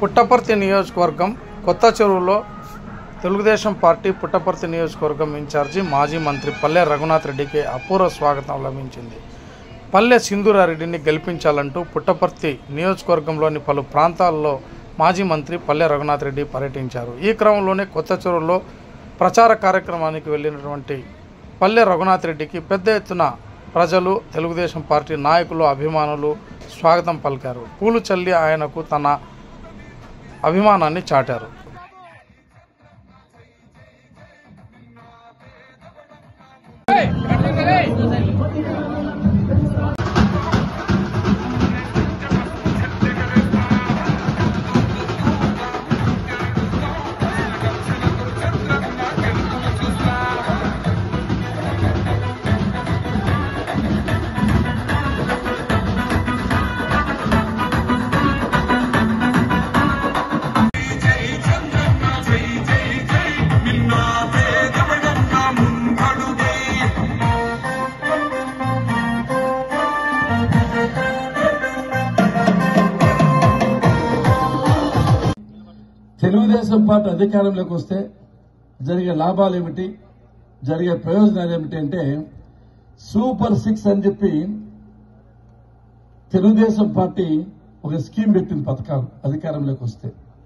పుట్టపర్తి నియోజకవర్గం కొత్త చెరువులో తెలుగుదేశం పార్టీ పుట్టపర్తి నియోజకవర్గం ఇన్ఛార్జి మాజీ మంత్రి పల్లె రఘునాథ్ రెడ్డికి అపూర్వ స్వాగతం లభించింది పల్లె సింధూరారెడ్డిని గెలిపించాలంటూ పుట్టపర్తి నియోజకవర్గంలోని పలు ప్రాంతాల్లో మాజీ మంత్రి పల్లె రఘునాథ్ రెడ్డి పర్యటించారు ఈ క్రమంలోనే కొత్త చెరువులో ప్రచార కార్యక్రమానికి వెళ్ళినటువంటి పల్లె రఘునాథ్ రెడ్డికి పెద్ద ఎత్తున ప్రజలు తెలుగుదేశం పార్టీ నాయకులు అభిమానులు స్వాగతం పలికారు పూలు చల్లి ఆయనకు తన అభిమానాన్ని చాటారు తెలుగుదేశం పార్టీ అధికారంలోకి వస్తే జరిగే లాభాలు ఏమిటి జరిగే ప్రయోజనాలు ఏమిటి అంటే సూపర్ సిక్స్ అని చెప్పి తెలుగుదేశం పార్టీ ఒక స్కీమ్ పెట్టింది పథకాలు అధికారంలోకి వస్తే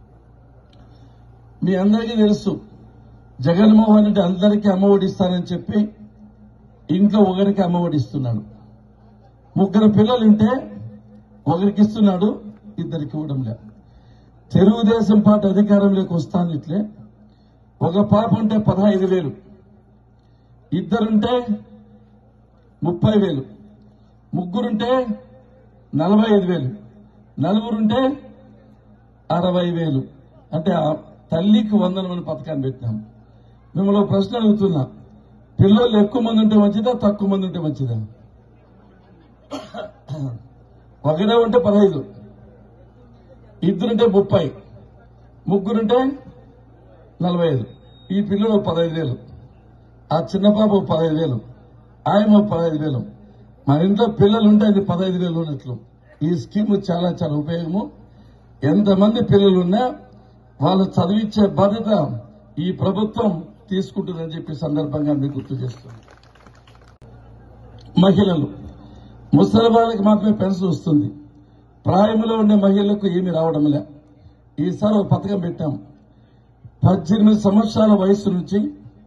మీ అందరికీ తెలుసు జగన్మోహన్ రెడ్డి అందరికీ అమ్మఒడి ఇస్తానని చెప్పి ఇంట్లో ఒకరికి అమ్మఒడి ఇస్తున్నాడు ముగ్గురు పిల్లలు ఉంటే ఒకరికి ఇస్తున్నాడు ఇద్దరికి ఇవ్వడం లేదు తెలుగుదేశం పార్టీ అధికారంలోకి వస్తాను ఇట్లే ఒక పాప ఉంటే పదహైదు వేలు ఇద్దరుంటే ముప్పై వేలు ముగ్గురుంటే నలభై ఐదు వేలు నలుగురుంటే అరవై వేలు అంటే ఆ తల్లికి వందనం అని పథకాన్ని పెట్టినాం మిమ్మల్ని ఒక ప్రశ్న అడుగుతున్నా పిల్లలు ఎక్కువ మంది ఉంటే మంచిదా తక్కువ మంది ఉంటే మంచిదా ఒకటే ఉంటే పదహైదు ఇద్దరుంటే ముప్పై ముగ్గురుంటే నలభై ఐదు ఈ పిల్లలు పదహైదు వేలు ఆ చిన్న పాప ఒక పదహైదు వేలు ఆయన ఒక పదహైదు వేలు మన ఇంట్లో పిల్లలు ఉంటే అది పదహైదు వేలు ఉన్నట్లు ఈ స్కీమ్ చాలా చాలా ఉపయోగము ఎంతమంది పిల్లలు ఉన్నా వాళ్ళు చదివించే బాధ్యత ఈ ప్రభుత్వం తీసుకుంటుందని చెప్పి సందర్భంగా మీకు గుర్తు చేస్తుంది మహిళలు ముసలి వాళ్ళకి మాత్రమే పెన్షన్ వస్తుంది ప్రాయంలో ఉండే మహిళలకు ఏమీ రావడం లే ఈసారి ఒక పథకం పెట్టాం పద్దెనిమిది సంవత్సరాల వయసు నుంచి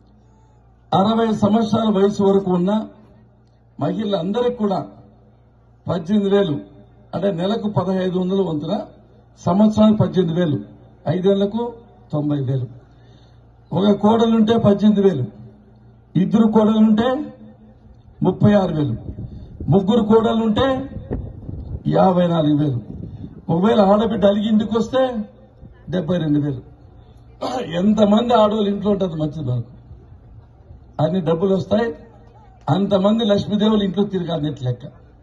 అరవై సంవత్సరాల వయసు వరకు ఉన్న మహిళలందరికీ కూడా పద్దెనిమిది వేలు అంటే నెలకు పదహైదు వందల వంతున సంవత్సరానికి పద్దెనిమిది వేలు ఐదేళ్లకు తొంభై వేలు ఒక కోడలుంటే పద్దెనిమిది వేలు ఇద్దరు కోడలుంటే ముప్పై ఆరు వేలు ముగ్గురు కోడలుంటే యాభై నాలుగు వేలు ఒకవేళ ఆడబిడ్డ అలిగి ఇంటికి వస్తే డెబ్బై రెండు వేలు ఎంతమంది ఆడవాళ్ళు ఇంట్లో ఉంటుంది మంచిది మనకు అన్ని డబ్బులు వస్తాయి అంతమంది లక్ష్మీదేవులు ఇంట్లో తిరగాలి లెక్క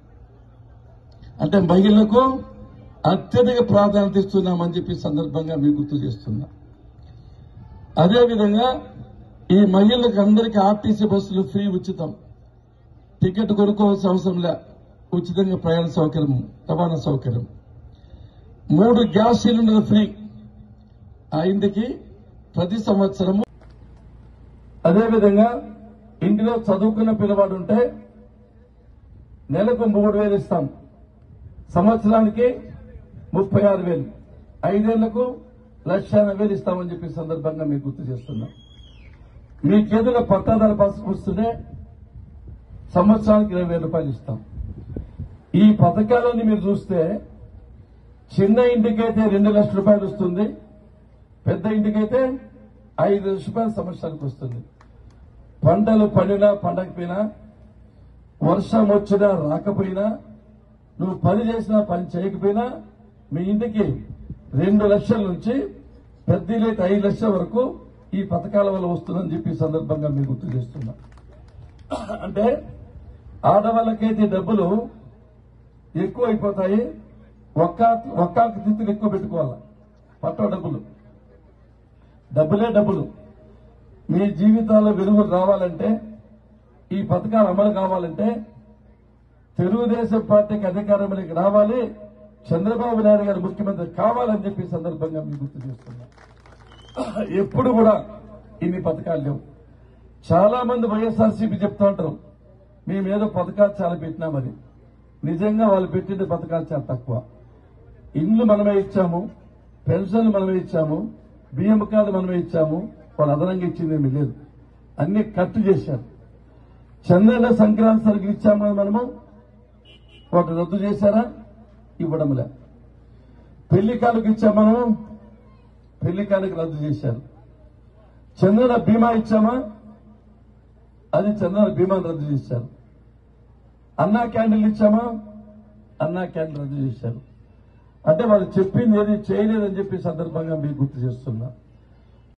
అంటే మహిళలకు అత్యధిక ప్రాధాన్యత ఇస్తున్నామని చెప్పి ఈ సందర్భంగా మీకు గుర్తు చేస్తున్నా అదేవిధంగా ఈ మహిళలకు అందరికీ ఆర్టీసీ బస్సులు ఫ్రీ ఉచితం టికెట్ కొనుక్కోవాల్సిన అవసరం లే ఉచితంగా ప్రయాణ సౌకర్యం రవాణా సౌకర్యం మూడు గ్యాస్ సిలిండర్లు ఫ్రీ ఆ ఇంటికి ప్రతి సంవత్సరము అదేవిధంగా ఇంటిలో చదువుకున్న పిల్లవాడు ఉంటే నెలకు మూడు వేలు ఇస్తాం సంవత్సరానికి ముప్పై ఆరు వేలు ఐదేళ్లకు లక్ష ఎనభై వేలు ఇస్తామని చెప్పి ఈ సందర్భంగా మీకు గుర్తు చేస్తున్నాం మీకేదైనా పట్టాదారు పాస్ వస్తుంటే సంవత్సరానికి ఇరవై వేల రూపాయలు ఇస్తాం ఈ పథకాలన్నీ మీరు చూస్తే చిన్న ఇంటికైతే రెండు లక్షల రూపాయలు వస్తుంది పెద్ద ఇంటికైతే ఐదు లక్షల రూపాయలు సంవత్సరానికి వస్తుంది పంటలు పండినా పండకపోయినా వర్షం వచ్చినా రాకపోయినా నువ్వు పని చేసినా పని చేయకపోయినా మీ ఇంటికి రెండు లక్షల నుంచి పెద్దలైతే ఐదు లక్షల వరకు ఈ పథకాల వల్ల వస్తుందని చెప్పి ఈ సందర్భంగా మీకు గుర్తు చేస్తున్నా అంటే ఆడవాళ్ళకైతే డబ్బులు ఎక్కువ అయిపోతాయి ఒక్క ఒక్కాకి తిత్తులు ఎక్కువ పెట్టుకోవాలి పట్టో డబ్బులు డబ్బులే డబ్బులు మీ జీవితాల్లో వెలుగులు రావాలంటే ఈ పథకాలు అమలు కావాలంటే తెలుగుదేశం పార్టీకి అధికారంలోకి రావాలి చంద్రబాబు నాయుడు గారు ముఖ్యమంత్రి కావాలని చెప్పి ఈ సందర్భంగా మీకు గుర్తు చేస్తున్నా ఎప్పుడు కూడా ఇన్ని పథకాలు లేవు చాలా మంది వైఎస్ఆర్సీపీ చెప్తా ఉంటారు మేమేదో పథకాలు చాలా పెట్టినామని నిజంగా వాళ్ళు పెట్టిన పథకాలు చాలా తక్కువ ఇండ్లు మనమే ఇచ్చాము పెన్షన్లు మనమే ఇచ్చాము బియ్యం కార్డు మనమే ఇచ్చాము వాళ్ళు అదనంగా ఇచ్చింది ఏమీ లేదు అన్ని కట్టు చేశారు చంద్రన సంక్రాంతి సరుకులు ఇచ్చాము కదా మనము వాటి రద్దు చేశారా ఇవ్వడం లే పెళ్లి కానుక ఇచ్చాము మనము పెళ్లి కానుక రద్దు చేశారు చంద్రన బీమా ఇచ్చామా అది చంద్రన బీమాను రద్దు చేశారు అన్నా క్యాండిల్ ఇచ్చామా అన్నా క్యాండిల్ రద్దు చేశారు అంటే వాళ్ళు చెప్పింది ఏది చేయలేదని చెప్పి సందర్భంగా మీకు గుర్తు చేస్తున్నా